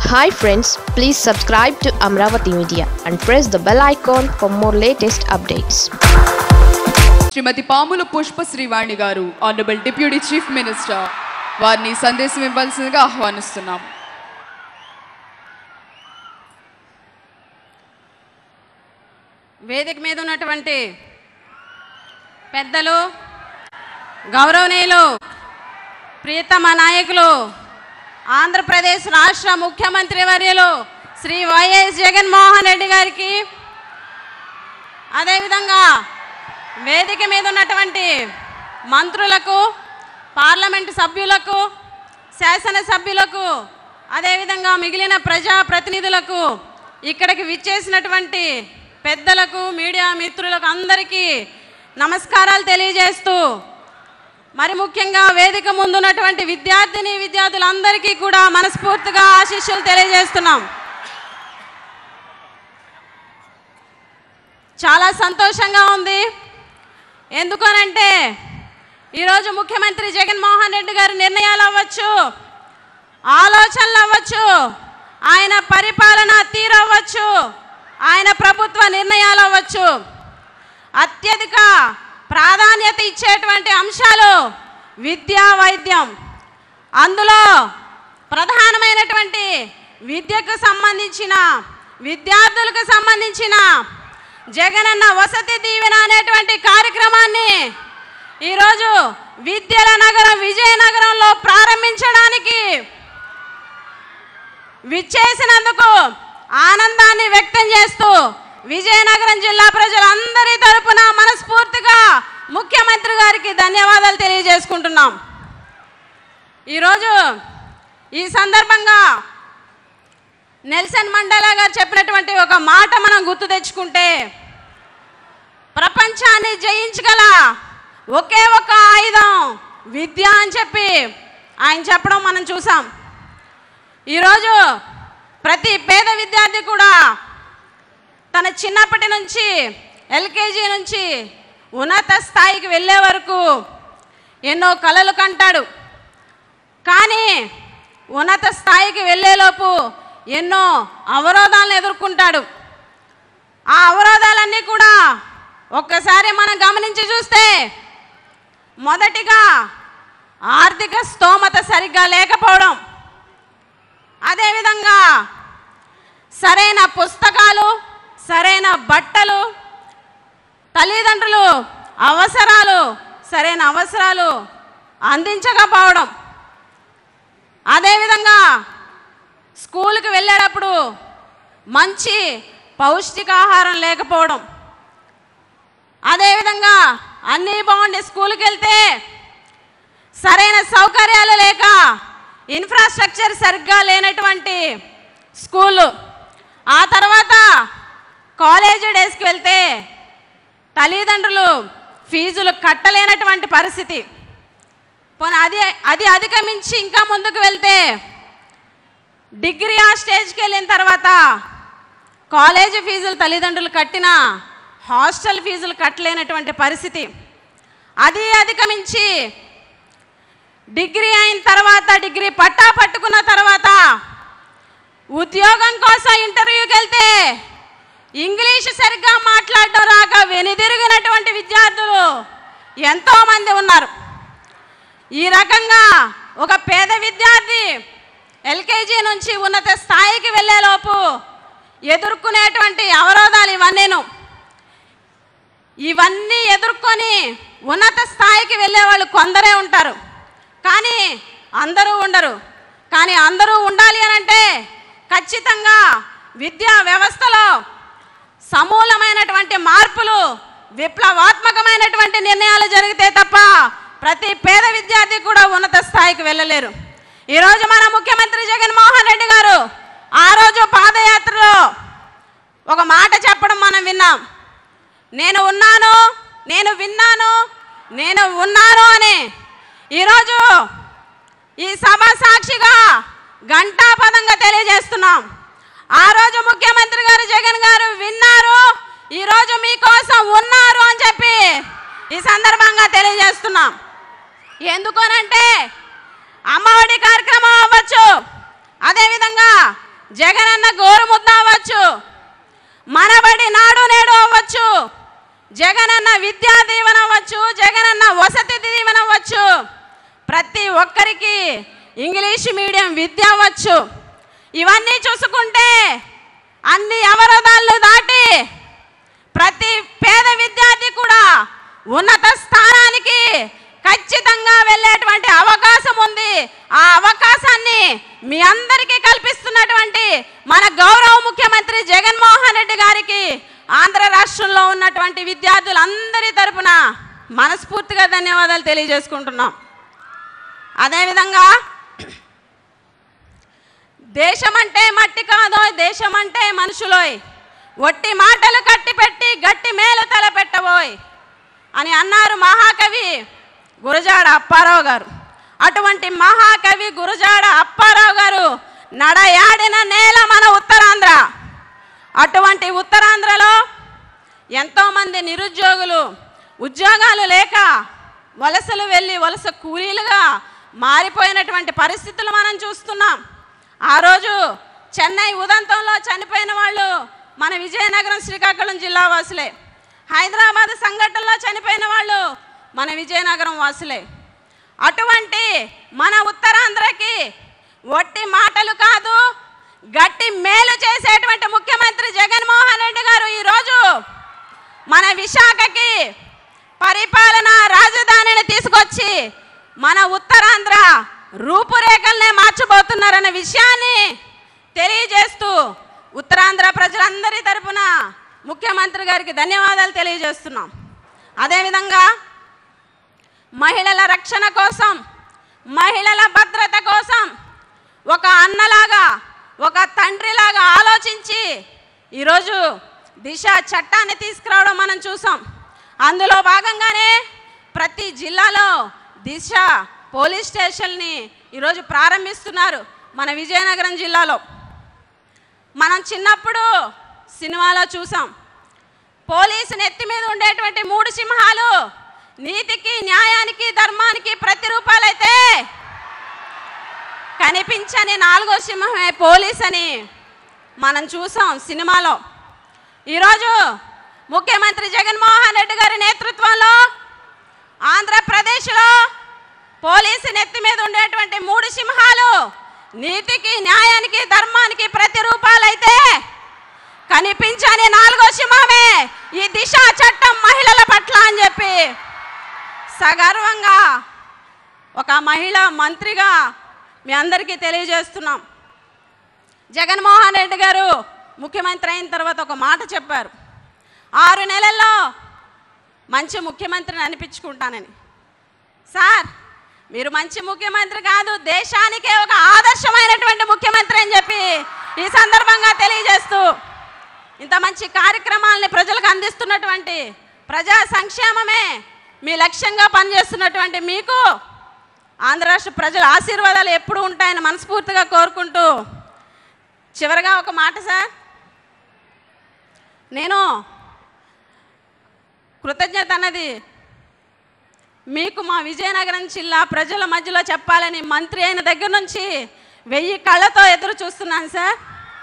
hi friends please subscribe to Amaravati media and press the bell icon for more latest updates Shrimati Pamula Pushpa Srivani గారు honourable deputy chief minister వారిని సందేశం ఇవ్వాల్సిందిగా ఆహ్వానిస్తున్నాం వేదిక మీద ఉన్నటువంటి పెద్దలు గౌరవనీయులు ప్రియతమ నాయకులు ఆంధ్రప్రదేశ్ రాష్ట్ర ముఖ్యమంత్రి వర్యులు శ్రీ వైఎస్ జగన్మోహన్ రెడ్డి గారికి అదేవిధంగా వేదిక మీద ఉన్నటువంటి మంత్రులకు పార్లమెంటు సభ్యులకు శాసనసభ్యులకు అదేవిధంగా మిగిలిన ప్రజా ప్రతినిధులకు ఇక్కడికి విచ్చేసినటువంటి పెద్దలకు మీడియా మిత్రులకు అందరికీ నమస్కారాలు తెలియజేస్తూ మరి ముఖ్యంగా వేదిక ముందున్నటువంటి విద్యార్థిని విద్యార్థులందరికీ కూడా మనస్ఫూర్తిగా ఆశీస్సులు తెలియజేస్తున్నాం చాలా సంతోషంగా ఉంది ఎందుకనంటే ఈరోజు ముఖ్యమంత్రి జగన్మోహన్ రెడ్డి గారి నిర్ణయాలు అవ్వచ్చు ఆలోచనలు అవ్వచ్చు ఆయన పరిపాలన తీరు అవ్వచ్చు ఆయన ప్రభుత్వ నిర్ణయాలు అవ్వచ్చు అత్యధిక ప్రాధాన్యత ఇచ్చేటువంటి అంశాలు విద్యా వైద్యం అందులో ప్రధానమైనటువంటి విద్యకు సంబంధించిన విద్యార్థులకు సంబంధించిన జగనన్న వసతి దీవెన అనేటువంటి కార్యక్రమాన్ని ఈరోజు విద్యల నగరం విజయనగరంలో ప్రారంభించడానికి విచ్చేసినందుకు ఆనందాన్ని వ్యక్తం చేస్తూ విజయనగరం జిల్లా ప్రజలందరి తరపున మనస్ఫూర్తిగా ముఖ్యమంత్రి గారికి ధన్యవాదాలు తెలియజేసుకుంటున్నాం ఈరోజు ఈ సందర్భంగా నెల్సన్ మండేలా గారు చెప్పినటువంటి ఒక మాట మనం గుర్తు తెచ్చుకుంటే ప్రపంచాన్ని జయించగల ఒకే ఒక ఆయుధం విద్య అని చెప్పి ఆయన చెప్పడం మనం చూసాం ఈరోజు ప్రతి పేద విద్యార్థి కూడా తన చిన్నప్పటి నుంచి ఎల్కేజీ నుంచి ఉన్నత స్థాయికి వెళ్ళే వరకు ఎన్నో కలలు కంటాడు కానీ ఉన్నత స్థాయికి వెళ్ళేలోపు ఎన్నో అవరోధాలను ఎదుర్కొంటాడు ఆ అవరోధాలన్నీ కూడా ఒక్కసారి మనం గమనించి చూస్తే మొదటిగా ఆర్థిక స్తోమత సరిగ్గా లేకపోవడం అదేవిధంగా సరైన పుస్తకాలు సరైన బట్టలు తల్లిదండ్రులు అవసరాలు సరైన అవసరాలు అందించకపోవడం అదేవిధంగా స్కూల్కి వెళ్ళేటప్పుడు మంచి పౌష్టికాహారం లేకపోవడం అదేవిధంగా అన్నీ బాగుండి స్కూల్కి వెళ్తే సరైన సౌకర్యాలు లేక ఇన్ఫ్రాస్ట్రక్చర్ సరిగ్గా లేనటువంటి స్కూలు ఆ తర్వాత కాలేజీ డేస్కి వెళ్తే తల్లిదండ్రులు ఫీజులు కట్టలేనటువంటి పరిస్థితి పోనీ అది అది అధిగమించి ఇంకా ముందుకు వెళ్తే డిగ్రీ ఆ స్టేజ్కి వెళ్ళిన తర్వాత కాలేజీ ఫీజులు తల్లిదండ్రులు కట్టిన హాస్టల్ ఫీజులు కట్టలేనటువంటి పరిస్థితి అది అధిగమించి డిగ్రీ అయిన తర్వాత డిగ్రీ పట్టా పట్టుకున్న తర్వాత ఉద్యోగం కోసం ఇంటర్వ్యూకి వెళ్తే ఇంగ్లీష్ సరిగ్గా మాట్లాడడం రాక వెనుదిరిగినటువంటి విద్యార్థులు ఎంతోమంది ఉన్నారు ఈ రకంగా ఒక పేద విద్యార్థి ఎల్కేజీ నుంచి ఉన్నత స్థాయికి వెళ్ళేలోపు ఎదుర్కొనేటువంటి అవరోధాలు ఇవన్నీను ఇవన్నీ ఎదుర్కొని ఉన్నత స్థాయికి వెళ్ళే వాళ్ళు కొందరే ఉంటారు కానీ అందరూ ఉండరు కానీ అందరూ ఉండాలి అని అంటే ఖచ్చితంగా విద్యా వ్యవస్థలో సమూలమైనటువంటి మార్పులు విప్లవాత్మకమైనటువంటి నిర్ణయాలు జరిగితే తప్ప ప్రతి పేద విద్యార్థి కూడా ఉన్నత స్థాయికి వెళ్ళలేరు ఈరోజు మన ముఖ్యమంత్రి జగన్మోహన్ రెడ్డి గారు ఆ రోజు పాదయాత్రలో ఒక మాట చెప్పడం మనం విన్నాం నేను ఉన్నాను నేను విన్నాను నేను ఉన్నాను అని ఈరోజు ఈ సభ సాక్షిగా ఘంటాపదంగా తెలియజేస్తున్నాం ఆ రోజు ముఖ్యమంత్రి గారు జగన్ గారు విన్నారు ఈరోజు మీకోసం ఉన్నారు అని చెప్పి ఈ సందర్భంగా తెలియజేస్తున్నాం ఎందుకనంటే అమ్మఒడి కార్యక్రమం అవ్వచ్చు అదేవిధంగా జగనన్న గోరుముద్ద అవ్వచ్చు మనబడి నాడు నేడు అవ్వచ్చు జగనన్న విద్యా దీవెన అవ్వచ్చు జగనన్న వసతి దీవెన అవ్వచ్చు ప్రతి ఒక్కరికి ఇంగ్లీష్ మీడియం విద్య అవ్వచ్చు ఇవన్నీ చూసుకుంటే అన్ని అవరోధాలు దాటి ప్రతి పేద విద్యార్థి కూడా ఉన్నత స్థానానికి ఖచ్చితంగా వెళ్ళేటువంటి అవకాశం ఉంది ఆ అవకాశాన్ని మీ అందరికీ కల్పిస్తున్నటువంటి మన గౌరవ ముఖ్యమంత్రి జగన్మోహన్ రెడ్డి గారికి ఆంధ్ర రాష్ట్రంలో ఉన్నటువంటి విద్యార్థులందరి తరపున మనస్ఫూర్తిగా ధన్యవాదాలు తెలియజేసుకుంటున్నాం అదేవిధంగా దేశం అంటే మట్టి కాదో దేశం అంటే మనుషులోయ్ ఒట్టి మాటలు కట్టి పెట్టి గట్టి మేలు తలపెట్టబోయ్ అని అన్నారు మహాకవి గురజాడ అప్పారావు గారు అటువంటి మహాకవి గురజాడ అప్పారావు గారు నడయాడిన నేల మన ఉత్తరాంధ్ర అటువంటి ఉత్తరాంధ్రలో ఎంతోమంది నిరుద్యోగులు ఉద్యోగాలు లేక వలసలు వెళ్ళి వలస కూలీలుగా మారిపోయినటువంటి పరిస్థితులు మనం చూస్తున్నాం ఆ రోజు చెన్నై ఉదంతంలో చనిపోయిన వాళ్ళు మన విజయనగరం శ్రీకాకుళం జిల్లా వాసులే హైదరాబాద్ సంఘటనలో చనిపోయిన వాళ్ళు మన విజయనగరం వాసులే అటువంటి మన ఉత్తరాంధ్రకి ఒట్టి మాటలు కాదు గట్టి మేలు చేసేటువంటి ముఖ్యమంత్రి జగన్మోహన్ రెడ్డి గారు ఈరోజు మన విశాఖకి పరిపాలన రాజధానిని తీసుకొచ్చి మన ఉత్తరాంధ్ర రూపురేఖల్నే మార్చబోతున్నారన్న విషయాన్ని తెలియజేస్తూ ఉత్తరాంధ్ర ప్రజలందరి తరపున ముఖ్యమంత్రి గారికి ధన్యవాదాలు తెలియజేస్తున్నాం అదేవిధంగా మహిళల రక్షణ కోసం మహిళల భద్రత కోసం ఒక అన్నలాగా ఒక తండ్రిలాగా ఆలోచించి ఈరోజు దిశ చట్టాన్ని తీసుకురావడం మనం చూసాం అందులో భాగంగానే ప్రతి జిల్లాలో దిశ పోలీస్ స్టేషన్ని ఈరోజు ప్రారంభిస్తున్నారు మన విజయనగరం జిల్లాలో మనం చిన్నప్పుడు సినిమాలో చూసాం పోలీసు నెత్తి మీద ఉండేటువంటి మూడు సింహాలు నీతికి న్యాయానికి ధర్మానికి ప్రతిరూపాలైతే కనిపించని నాలుగో సింహమే పోలీస్ అని మనం చూసాం సినిమాలో ఈరోజు ముఖ్యమంత్రి జగన్మోహన్ రెడ్డి గారి నేతృత్వంలో ఆంధ్రప్రదేశ్లో పోలీసు నెత్తి మీద ఉండేటువంటి మూడు సింహాలు నీతికి న్యాయానికి ధర్మానికి ప్రతిరూపాలైతే కనిపించని నాలుగో సింహమే ఈ దిశ చట్టం మహిళల పట్ల అని చెప్పి సగర్వంగా ఒక మహిళా మంత్రిగా మీ అందరికీ తెలియజేస్తున్నాం జగన్మోహన్ రెడ్డి గారు ముఖ్యమంత్రి అయిన తర్వాత ఒక మాట చెప్పారు ఆరు నెలల్లో మంచి ముఖ్యమంత్రిని అనిపించుకుంటానని సార్ మీరు మంచి ముఖ్యమంత్రి కాదు దేశానికే ఒక ఆదర్శమైనటువంటి ముఖ్యమంత్రి అని చెప్పి ఈ సందర్భంగా తెలియజేస్తూ ఇంత మంచి కార్యక్రమాలని ప్రజలకు అందిస్తున్నటువంటి ప్రజా సంక్షేమమే మీ లక్ష్యంగా పనిచేస్తున్నటువంటి మీకు ఆంధ్ర రాష్ట్ర ప్రజల ఆశీర్వాదాలు ఎప్పుడు ఉంటాయని మనస్ఫూర్తిగా కోరుకుంటూ చివరిగా ఒక మాట సార్ నేను కృతజ్ఞత అన్నది మీకు మా విజయనగరం జిల్లా ప్రజల మధ్యలో చెప్పాలని మంత్రి అయిన దగ్గర నుంచి వెయ్యి కళ్ళతో ఎదురు చూస్తున్నాను సార్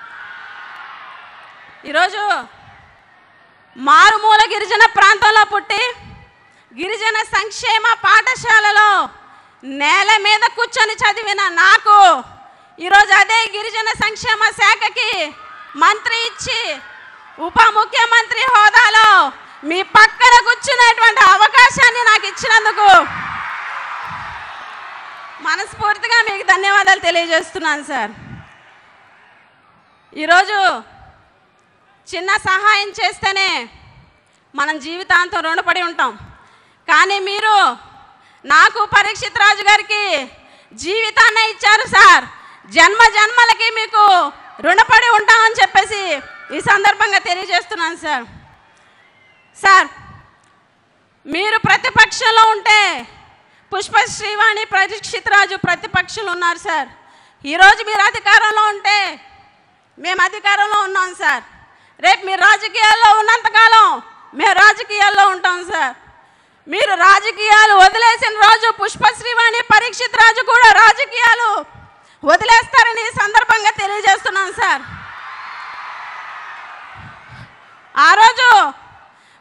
ఈరోజు మారుమూల గిరిజన ప్రాంతంలో పుట్టి గిరిజన సంక్షేమ పాఠశాలలో నేల మీద కూర్చొని చదివిన నాకు ఈరోజు అదే గిరిజన సంక్షేమ శాఖకి మంత్రి ఇచ్చి ఉప ముఖ్యమంత్రి హోదాలో మీ పక్కన కూర్చునేటువంటి అవకాశాన్ని నాకు ఇచ్చినందుకు మనస్ఫూర్తిగా మీకు ధన్యవాదాలు తెలియజేస్తున్నాను సార్ ఈరోజు చిన్న సహాయం చేస్తేనే మనం జీవితాంతం రుణపడి ఉంటాం కానీ మీరు నాకు పరీక్షిత్ రాజు గారికి జీవితాన్నే ఇచ్చారు సార్ జన్మ జన్మలకి మీకు రుణపడి ఉంటామని చెప్పేసి ఈ సందర్భంగా తెలియజేస్తున్నాను సార్ సార్ మీరు ప్రతిపక్షంలో ఉంటే పుష్ప శ్రీవాణి పరీక్షిత్ రాజు ప్రతిపక్షంలో ఉన్నారు సార్ ఈరోజు మీరు అధికారంలో ఉంటే మేము అధికారంలో ఉన్నాం సార్ రేపు మీరు రాజకీయాల్లో ఉన్నంతకాలం మేము రాజకీయాల్లో ఉంటాం సార్ మీరు రాజకీయాలు వదిలేసిన రోజు పుష్ప శ్రీవాణి పరీక్షిత్ రాజు కూడా రాజకీయాలు వదిలేస్తారని ఈ సందర్భంగా తెలియజేస్తున్నాం సార్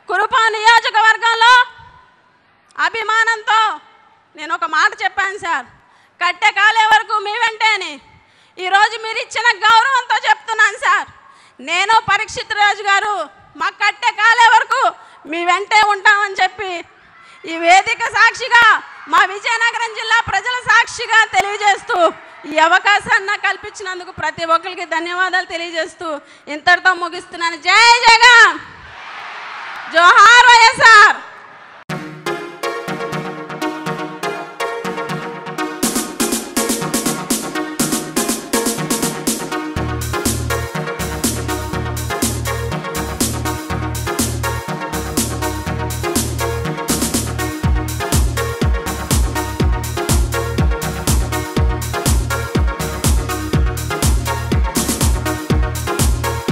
కురుపా నియోజకవర్గంలో అభిమానంతో నేను ఒక మాట చెప్పాను సార్ కట్టె కాలే వరకు మీ వెంటేని ఈరోజు మీరు ఇచ్చిన గౌరవంతో చెప్తున్నాను సార్ నేను పరీక్షిత్ రాజు గారు మా కట్టె కాలే వరకు మీ వెంటే ఉంటామని చెప్పి ఈ వేదిక సాక్షిగా మా విజయనగరం జిల్లా ప్రజల సాక్షిగా తెలియజేస్తూ ఈ అవకాశాన్ని నాకు కల్పించినందుకు ప్రతి ఒక్కరికి ధన్యవాదాలు తెలియజేస్తూ ఇంతటితో ముగిస్తున్నాను జై జగన్ జోహార్ వైఎస్ఆర్